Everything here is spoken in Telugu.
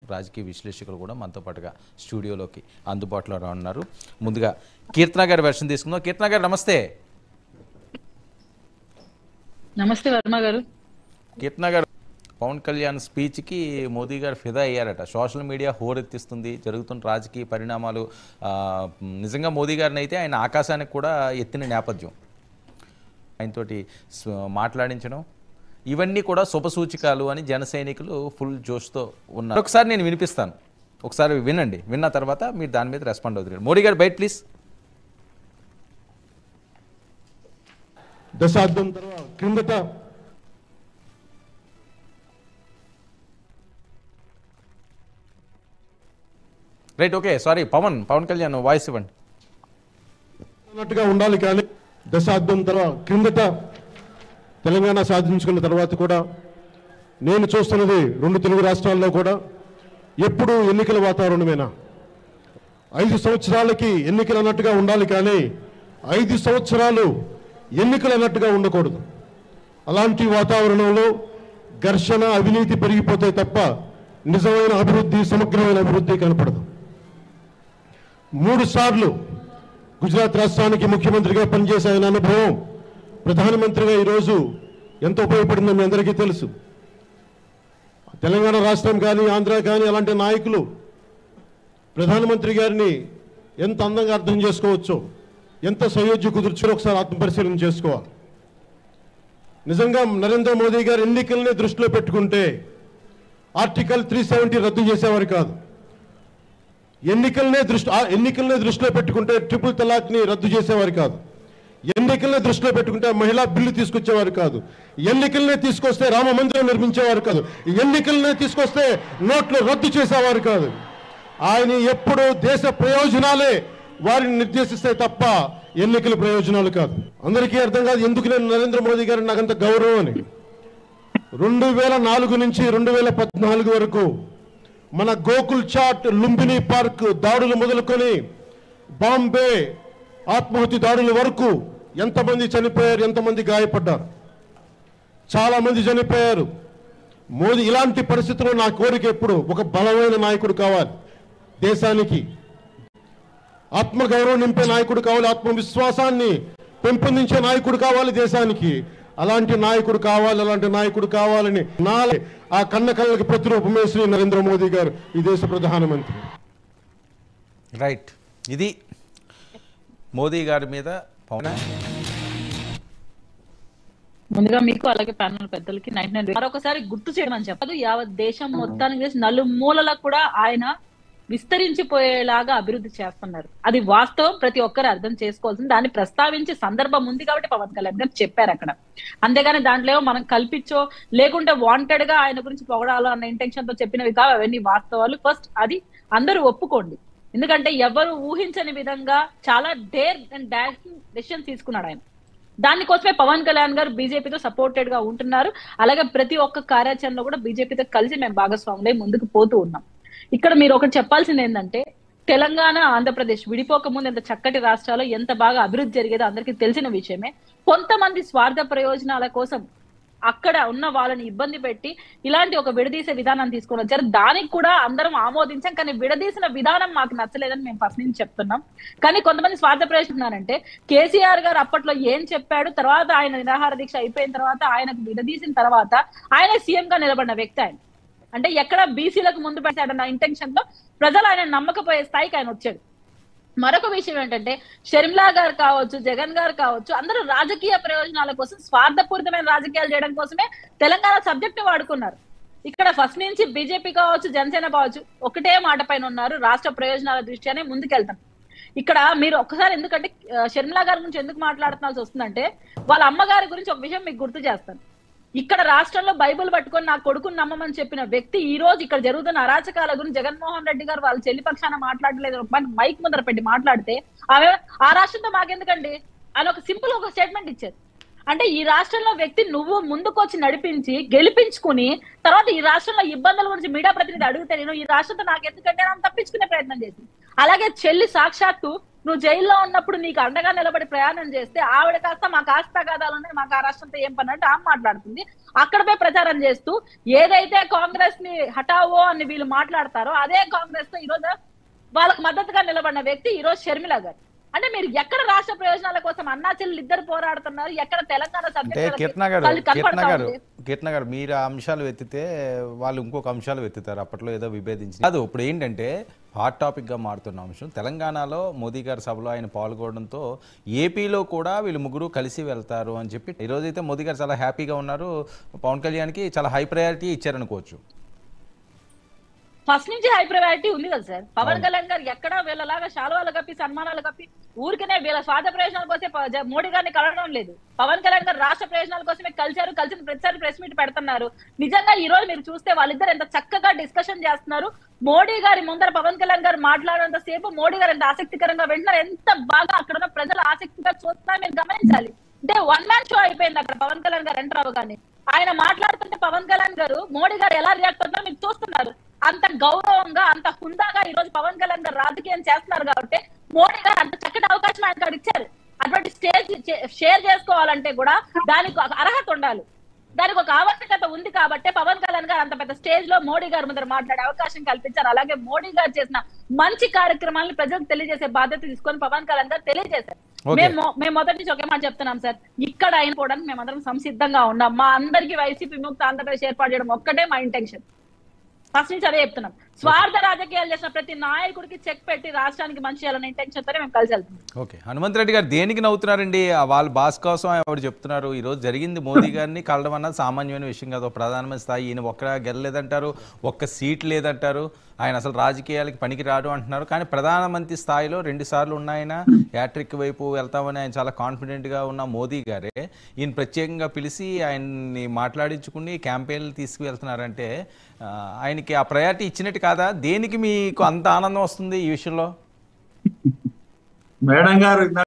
రాజకీయ విశ్లేషకులు కూడా మనతో పాటుగా స్టూడియోలోకి అందుబాటులో ఉన్నారు ముందుగా కీర్తన గారి వెర్షన్ తీసుకుందాం కీర్తన గారు నమస్తే నమస్తే వర్మ గారు కీర్తన గారు పవన్ కళ్యాణ్ స్పీచ్కి మోదీ గారు ఫిదా అయ్యారట సోషల్ మీడియా హోరెత్తిస్తుంది జరుగుతున్న రాజకీయ పరిణామాలు ఆ, నిజంగా మోదీ గారిని అయితే ఆయన ఆకాశానికి కూడా ఎత్తిన నేపథ్యం ఆయనతోటి స్వ- మాట్లాడించడం ఇవన్నీ కూడా శుభసూచికాలు అని జన సైనికులు ఫుల్ జోష్తో ఉన్నారు ఒకసారి నేను వినిపిస్తాను ఒకసారి వినండి విన్న తర్వాత మీరు దాని మీద రెస్పాండ్ అవుతారు మోడీ గారు బయట ప్లీజ్ దశాబ్దం తర్వాత క్రిందట right okay sorry Pawan Pawan Kalyan voice ఇవ్వండి అన్నట్టుగా ఉండాలి కానీ దశాబ్దం తర్వాత క్రిందట తెలంగాణ సాధించుకున్న తర్వాత కూడా నేను చూస్తున్నది రెండు తెలుగు రాష్ట్రాల్లో కూడా ఎప్పుడు ఎన్నికల వాతావరణమేనా ఐదు సంవత్సరాలకి ఎన్నికలు అన్నట్టుగా ఉండాలి కానీ ఐదు సంవత్సరాలు ఎన్నికలు అన్నట్టుగా ఉండకూడదు అలాంటి వాతావరణంలో ఘర్షణ అవినీతి పెరిగిపోతే తప్ప నిజమైన అభివృద్ధి సమగ్రమైన అభివృద్ధి కనపడదు మూడు సార్లు గుజరాత్ రాష్ట్రానికి ముఖ్యమంత్రిగా పనిచేసే ఆయన అనుభవం ప్రధానమంత్రిగా ఈరోజు ఎంత ఉపయోగపడిందో మీ అందరికీ తెలుసు తెలంగాణ రాష్ట్రం కానీ ఆంధ్ర కానీ అలాంటి నాయకులు ప్రధానమంత్రి గారిని ఎంత అందంగా అర్థం చేసుకోవచ్చో ఎంత సయోధ్య కుదుర్చో ఒకసారి ఆత్మపరిశీలన చేసుకోవాలి నిజంగా నరేంద్ర మోదీ గారు ఎన్నికల్ని దృష్టిలో పెట్టుకుంటే ఆర్టికల్ త్రీ సెవెంటీ రద్దు చేసేవారు కాదు ఎన్నికలనే దృష్టి ఆ ఎన్నికలనే దృష్టిలో పెట్టుకుంటే ట్రిపుల్ తలాక్ని రద్దు చేసేవారు కాదు ఎన్నికలనే దృష్టిలో పెట్టుకుంటే మహిళా బిల్లు తీసుకొచ్చేవారు కాదు ఎన్నికలనే తీసుకొస్తే రామ మందిరం నిర్మించేవారు కాదు ఎన్నికలనే తీసుకొస్తే నోట్లు రద్దు చేసేవారు కాదు ఆయన ఎప్పుడు దేశ ప్రయోజనాలే వారిని నిర్దేశిస్తే తప్ప ఎన్నికల ప్రయోజనాలు కాదు అందరికీ అర్థం కాదు ఎందుకు నేను నరేంద్ర మోదీ గారిని నాకంత గౌరవం అని రెండు వేల నాలుగు నుంచి రెండు వేల పద్నాలుగు వరకు మన గోకుల్ చాట్ లుంబిని పార్క్ దాడులు మొదలుకొని బాంబే ఆత్మహత్య దాడుల వరకు ఎంతమంది చనిపోయారు ఎంతమంది గాయపడ్డారు చాలా మంది చనిపోయారు మోదీ ఇలాంటి పరిస్థితుల్లో నా కోరిక ఎప్పుడు ఒక బలమైన నాయకుడు కావాలి దేశానికి ఆత్మగౌరవం నింపే నాయకుడు కావాలి ఆత్మవిశ్వాసాన్ని పెంపొందించే నాయకుడు కావాలి దేశానికి అలాంటి నాయకుడు కావాలి అలాంటి నాయకుడు కావాలని నా ఆ కన్న కళ్ళకి ప్రతిరూపమే శ్రీ నరేంద్ర మోదీ గారు ఈ దేశ ప్రధానమంత్రి రైట్ ఇది మోదీ గారి మీద పవన్ ముందుగా మీకు అలాగే ప్యానల్ పెద్దలకి నైన్ నైన్ మరొకసారి గుర్తు చేయమని చెప్పదు యావత్ దేశం మొత్తానికి చేసి నలుమూలలకు కూడా ఆయన విస్తరించిపోయేలాగా అభివృద్ధి చేస్తున్నారు అది వాస్తవం ప్రతి ఒక్కరు అర్థం చేసుకోవాల్సింది దాన్ని ప్రస్తావించే సందర్భం ఉంది కాబట్టి పవన్ కళ్యాణ్ గారు చెప్పారు అక్కడ అంతేగాని దాంట్లో ఏమో మనం కల్పించో లేకుంటే వాంటెడ్ గా ఆయన గురించి పొగడాలో అన్న ఇంటెన్షన్ తో చెప్పినవి కావు అవన్నీ వాస్తవాలు ఫస్ట్ అది అందరూ ఒప్పుకోండి ఎందుకంటే ఎవరు ఊహించని విధంగా చాలా డేర్ అండ్ డాషింగ్ డెసిషన్ తీసుకున్నాడు ఆయన దానికోసమే పవన్ కళ్యాణ్ గారు బీజేపీతో సపోర్టెడ్ గా ఉంటున్నారు అలాగే ప్రతి ఒక్క కార్యాచరణలో కూడా బీజేపీతో కలిసి మేము భాగస్వాములై ముందుకు పోతూ ఉన్నాం ఇక్కడ మీరు ఒకటి చెప్పాల్సింది ఏంటంటే తెలంగాణ ఆంధ్రప్రదేశ్ విడిపోక ముందు ఎంత చక్కటి రాష్ట్రాలు ఎంత బాగా అభివృద్ధి జరిగేదో అందరికీ తెలిసిన విషయమే కొంతమంది స్వార్థ ప్రయోజనాల కోసం అక్కడ ఉన్న వాళ్ళని ఇబ్బంది పెట్టి ఇలాంటి ఒక విడదీసే విధానం తీసుకొని వచ్చారు దానికి కూడా అందరం ఆమోదించాం కానీ విడదీసిన విధానం మాకు నచ్చలేదని మేము ఫస్ట్ నుంచి చెప్తున్నాం కానీ కొంతమంది స్వార్థ ప్రయోజనాలంటే కేసీఆర్ గారు అప్పట్లో ఏం చెప్పాడు తర్వాత ఆయన నిరాహార దీక్ష అయిపోయిన తర్వాత ఆయనకు విడదీసిన తర్వాత ఆయన సీఎం గా నిలబడిన వ్యక్తి ఆయన అంటే ఎక్కడ బీసీలకు ముందు పెట్టాడన్న ఇంటెన్షన్ తో ప్రజలు ఆయన నమ్మకపోయే స్థాయికి ఆయన వచ్చాడు మరొక విషయం ఏంటంటే షర్మిలా గారు కావచ్చు జగన్ గారు కావచ్చు అందరూ రాజకీయ ప్రయోజనాల కోసం స్వార్థపూరితమైన రాజకీయాలు చేయడం కోసమే తెలంగాణ సబ్జెక్ట్ వాడుకున్నారు ఇక్కడ ఫస్ట్ నుంచి బీజేపీ కావచ్చు జనసేన కావచ్చు ఒకటే మాట పైన ఉన్నారు రాష్ట్ర ప్రయోజనాల దృష్ట్యానే ముందుకెళ్తాం ఇక్కడ మీరు ఒక్కసారి ఎందుకంటే ఆ, షర్మిలా గారి గురించి ఎందుకు మాట్లాడుతున్నాల్సి వస్తుందంటే వాళ్ళ అమ్మగారి గురించి ఒక విషయం మీకు గుర్తు చేస్తాను ఇక్కడ రాష్ట్రంలో బైబిల్ పట్టుకొని నా కొడుకుని నమ్మమని చెప్పిన వ్యక్తి ఈ రోజు ఇక్కడ జరుగుతున్న అరాచకాల గురించి జగన్మోహన్ రెడ్డి గారు వాళ్ళ చెల్లి పక్షాన మాట్లాడలేదు ఒక మాట మైక్ ముందర పెట్టి మాట్లాడితే ఆమె ఆ రాష్ట్రంతో మాకెందుకండి అని ఒక సింపుల్ ఒక స్టేట్మెంట్ ఇచ్చారు అంటే ఈ రాష్ట్రంలో వ్యక్తి నువ్వు ముందుకొచ్చి నడిపించి గెలిపించుకుని తర్వాత ఈ రాష్ట్రంలో ఇబ్బందుల గురించి మీడియా ప్రతినిధి అడిగితే నేను ఈ రాష్ట్రంతో నాకు ఎందుకంటే నన్ను తప్పించుకునే ప్రయత్నం చేసింది అలాగే చెల్లి సాక్షాత్తు నువ్వు జైల్లో ఉన్నప్పుడు నీకు అండగా నిలబడి ప్రయాణం చేస్తే ఆవిడ కాస్త మా కాస్త కాదాలనే మాకు ఆ రాష్ట్రంతో ఏం పని అంటే ఆమె మాట్లాడుతుంది అక్కడపై ప్రచారం చేస్తూ ఏదైతే కాంగ్రెస్ ని హఠావో అని వీళ్ళు మాట్లాడతారో అదే కాంగ్రెస్ తో ఈరోజు వాళ్ళకు మద్దతుగా నిలబడిన వ్యక్తి ఈ రోజు షర్మిల గారు అంటే మీరు ఎక్కడ రాష్ట్ర ప్రయోజనాల కోసం అన్నా చెల్లెలు ఇద్దరు పోరాడుతున్నారు ఎక్కడ తెలంగాణ అంటే సబ్జెక్టులకి కీర్తన గారు వాళ్ళు కీర్తన కనపడతా గారు ఉంది. కీర్తన గారు మీరు ఆ అంశాలు ఎత్తితే వాళ్ళు ఇంకొక అంశాలు ఎత్తుతారు అప్పట్లో ఏదో విభేదించి కాదు ఇప్పుడు ఏంటంటే హాట్ టాపిక్గా మారుతున్న అంశం తెలంగాణలో మోదీ గారి సభలో ఆయన పాల్గొనడంతో ఏపీలో కూడా వీళ్ళు ముగ్గురు కలిసి వెళ్తారు అని చెప్పి ఈరోజైతే మోదీ గారు చాలా హ్యాపీగా ఉన్నారు పవన్ కళ్యాణ్కి చాలా హై ప్రయారిటీ ఇచ్చారనుకోవచ్చు ఫస్ట్ నుంచి హై ప్రయారిటీ ఉంది కదా సార్ పవన్ కళ్యాణ్ గారు ఎక్కడ వీళ్ళలాగా శాలువాలు కప్పి సన్మానాలు కప్పి ఊరికనే వీళ్ళ స్వార్థ ప్రయోజనాల కోసమే ప- జ- మోడీ గారిని కలవడం లేదు పవన్ కళ్యాణ్ గారు రాష్ట్ర ప్రయోజనాల కోసమే కలిశారు కలిసిన ప్రతిసారి ప్రెస్ మీట్ పెడుతున్నారు నిజంగా ఈ రోజు మీరు చూస్తే వాళ్ళిద్దరు ఎంత చక్కగా డిస్కషన్ చేస్తున్నారు మోడీ గారి ముందర పవన్ కళ్యాణ్ గారు మాట్లాడేంత సేపు మోడీ గారు ఎంత ఆసక్తికరంగా వింటున్నారు ఎంత బాగా అక్కడ ఉన్న ప్రజలు ఆసక్తిగా చూస్తున్నారు మీరు గమనించాలి అంటే వన్ మ్యాన్ షో అయిపోయింది అక్కడ పవన్ కళ్యాణ్ గారు ఎంటర్ అవ్వగానే ఆయన మాట్లాడుతుంటే పవన్ కళ్యాణ్ గారు మోడీ గారు ఎలా రియాక్ట్ అవుతున్నారో మీరు చూస్తున్నారు అంత గౌరవంగా అంత హుందాగా ఈ రోజు పవన్ కళ్యాణ్ గారు రాజకీయం చేస్తున్నారు కాబట్టి మోడీ గారు అంత చక్కటి అవకాశం ఆయన గారు ఇచ్చారు అటువంటి స్టేజ్ షేర్ చేసుకోవాలంటే కూడా దానికి ఒక అర్హత ఉండాలి దానికి ఒక ఆవశ్యకత ఉంది కాబట్టి పవన్ కళ్యాణ్ గారు అంత పెద్ద స్టేజ్ లో మోడీ గారి ముందర మాట్లాడే అవకాశం కల్పించారు అలాగే మోడీ గారు చేసిన మంచి కార్యక్రమాలను ప్రజలకు తెలియజేసే బాధ్యత తీసుకొని పవన్ కళ్యాణ్ గారు తెలియజేశారు Okay. మేము మేము మొదటి నుంచి ఒకే మాట చెప్తున్నాం సార్ ఇక్కడ అయిపోవడానికి మేమందరం సంసిద్ధంగా ఉన్నాం మా అందరికి వైసీపీ విముక్త ఆంధ్రప్రదేశ్ ఏర్పాటు చేయడం ఒక్కటే మా ఇంటెన్షన్ ఫస్ట్ నుంచి అదే చెప్తున్నాం స్వార్థ రాజకీయాలు చేసిన ప్రతి నాయకుడికి చెక్ పెట్టి రాష్ట్రానికి మంచి చేయాలనే ఇంటెన్షన్ తోనే మేము కలిసి వెళ్తున్నాం ఓకే హనుమంత్ రెడ్డి గారు దేనికి నవ్వుతున్నారండి ఆ వాళ్ళ బాస్ కోసం ఆవిడ చెప్తున్నారు ఈ రోజు జరిగింది మోదీ గారిని కలడం అన్నది సామాన్యమైన విషయం కాదు ఒక ప్రధానమంత్రి స్థాయి ఈయన ఒక్క గెలలేదంటారు ఒక్క సీట్ లేదంటారు ఆయన అసలు రాజకీయాలకి పనికి రాడు అంటున్నారు కానీ ప్రధానమంత్రి స్థాయిలో రెండు సార్లు ఉన్నాయన యాట్రిక్ వైపు వెళ్తామని ఆయన చాలా కాన్ఫిడెంట్గా ఉన్న మోదీ గారే ఈయన ప్రత్యేకంగా పిలిచి ఆయన్ని మాట్లాడించుకుని క్యాంపెయిన్లు తీసుకువెళ్తున్నారంటే ఆ, ఆయనకి ఆ ప్రయారిటీ ఇచ్చినట్టు కాదా దేనికి మీకు అంత ఆనందం వస్తుంది ఈ విషయంలో మేడం గారు ఇందాక